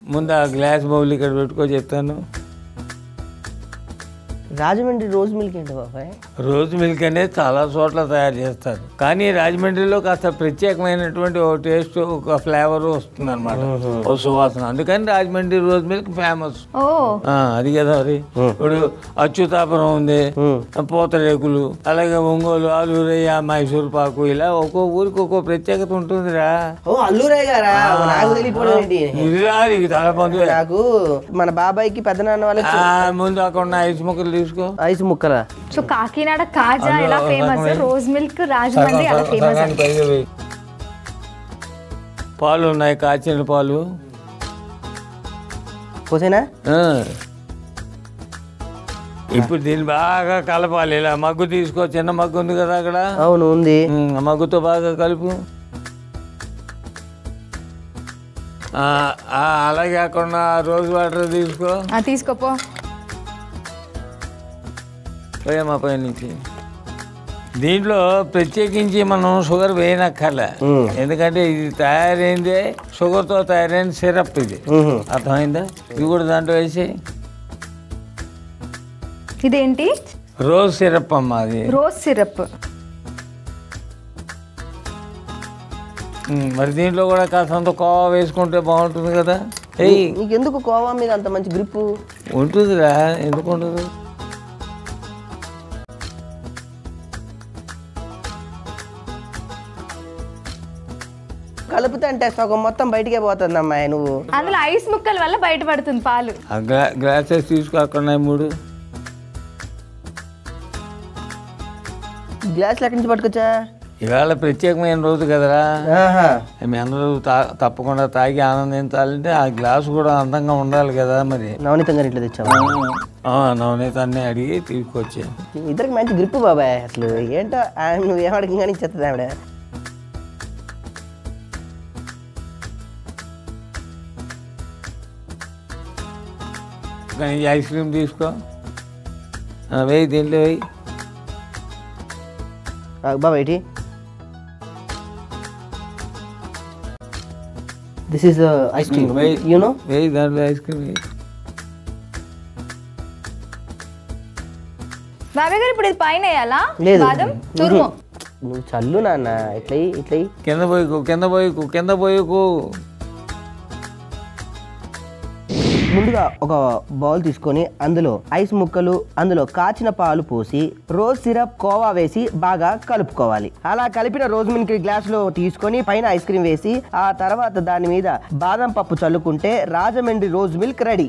ముందు ఆ glass bowl ఇక్కడ పెట్టుకో చెప్తాను రాజమండ్రి రోజ్ మిల్క్ ఏంటి బాబాయ్ రోజు మిల్క్ అనేది చాలా చోట్ల తయారు చేస్తారు కానీ రాజమండ్రిలో కాస్త ప్రత్యేకమైనటువంటి ఒక టేస్ట్ ఒక ఫ్లేవర్ వస్తుంది అనమాట ఒక సువాసన అందుకని రాజమండ్రి రోజు మిల్క్ ఫేమస్ ఓ అది కదా మరి ఇప్పుడు అచ్యుతాపురం ఉంది పూతరేకులు అలాగే ఒంగోలు ఆలూరయ్య మైసూర్ పాకు ఇలా ఒక్కో ఊరికి ఒక్కో ప్రత్యేకత ఉంటుందిరా ఓ అల్లూరయ్య గారా నాకు తెలియపోవడం ఏంటి ఇది రాదు ఇది చాలా బంధువు నాకు మన బాబాయ్కి పెద్దనాన్న వాళ్ళకి ఆ, ముందు అక్కడ ఉన్న ఐస్ ముక్కలు తీసుకో ఐస్ ముక్కలా సో కాకినాడ కాజా ఎలా ఫేమస్ రోజ్ మిల్క్ రాజమండ్రి అలా ఫేమస్ సగానికి పైగా వేయి. పాలు ఉన్నాయి కాచిన పాలు పోసేనా ఆ. ఇప్పుడు దీన్ని బాగా కలపాలి ఇలా మగ్గు తీసుకో చిన్న మగ్గు ఉంది కదా అక్కడ అవును ఉంది ఉమ్, ఆ మగ్గుతో బాగా కలుపు ఆ, ఆ, అలాగే అక్కడ రోజు వాటర్ తీసుకో తీసుకోపో పోయామా పై నుంచి దీంట్లో ప్రత్యేకించి మనం షుగర్ వేయనక్కర్లే ఉమ్. ఎందుకంటే ఇది తయారైందే షుగర్తో తయారైన సిరప్ ఇది ఉహు. అర్థమైందా ఇది కూడా దాంట్లో వేసి ఇదేంటి రోజ్ సిరప్ అమ్మా అది రోజ్ సిరప్ ఉమ్, మరి దీంట్లో కూడా కాస్తంత కోవా వేసుకుంటే బాగుంటుంది కదా ఏయ్ నీకెందుకు కోవా మీద అంత మంచి గ్రిప్ ఉంటుందిరా ఎందుకు ఉండదు కలిపితే అంటే సగం మొత్తం బయటికే పోతుంది అమ్మాయి నువ్వు అందులో ఐస్ ముక్కల వల్ల బయటపడుతుంది పాలు ఆ గ్లా గ్లాసెస్ తీసుకో అక్కడ ఉన్నాయి మూడు గ్లాస్ ఎక్కడి నుంచి పట్టుకొచ్చా ఇవాళ ప్రత్యేకమైన రోజు కదరా ఆహా. మీ అందరూ తా తప్పకుండా తాగి ఆనందించాలంటే ఆ గ్లాసు కూడా అందంగా ఉండాలి కదా మరి నవనీతం గారి ఇంట్లో తెచ్చావా ఆ, నవనీత అన్నీ అడిగి తీసుకొచ్చి ఇద్దరికి మంచి గ్రిప్ బాబాయ్ అసలు ఏంటో ఆమె నువ్వు ఏం అడిగిన కానీ ఇచ్చేస్తుంది ఆవిడ కానీ ఈ ఐస్ క్రీమ్ తీసుకో ఆ, వేయి దీంట్లో వేయి ఆ, బాబాయ్ ఏంటి దిస్ ఈస్ ఐస్ క్రీమ్ వేయి యు నో వేయి దాంట్లో ఐస్ క్రీమ్ వేయి బాబాయ్ గారు ఇప్పుడు ఇది పైన వేయాలా లేదు. బాదం తురుము నువ్వు చల్లు నాన్న ఇట్లా ఇయ్యి, ఇట్లా ఇయ్యి. కింద పోయికు కింద పోయికు కింద పోయికు ముందుగా ఒక బౌల్ తీసుకొని అందులో ఐస్ ముక్కలు అందులో కాచిన పాలు పోసి రోజ్ సిరప్ కోవా వేసి బాగా కలుపుకోవాలి అలా కలిపిన రోజ్ మిల్క్ గ్లాస్ లో తీసుకొని పైన ఐస్ క్రీమ్ వేసి ఆ తర్వాత దాని మీద బాదం పప్పు చల్లుకుంటే రాజమండ్రి రోజ్ మిల్క్ రెడీ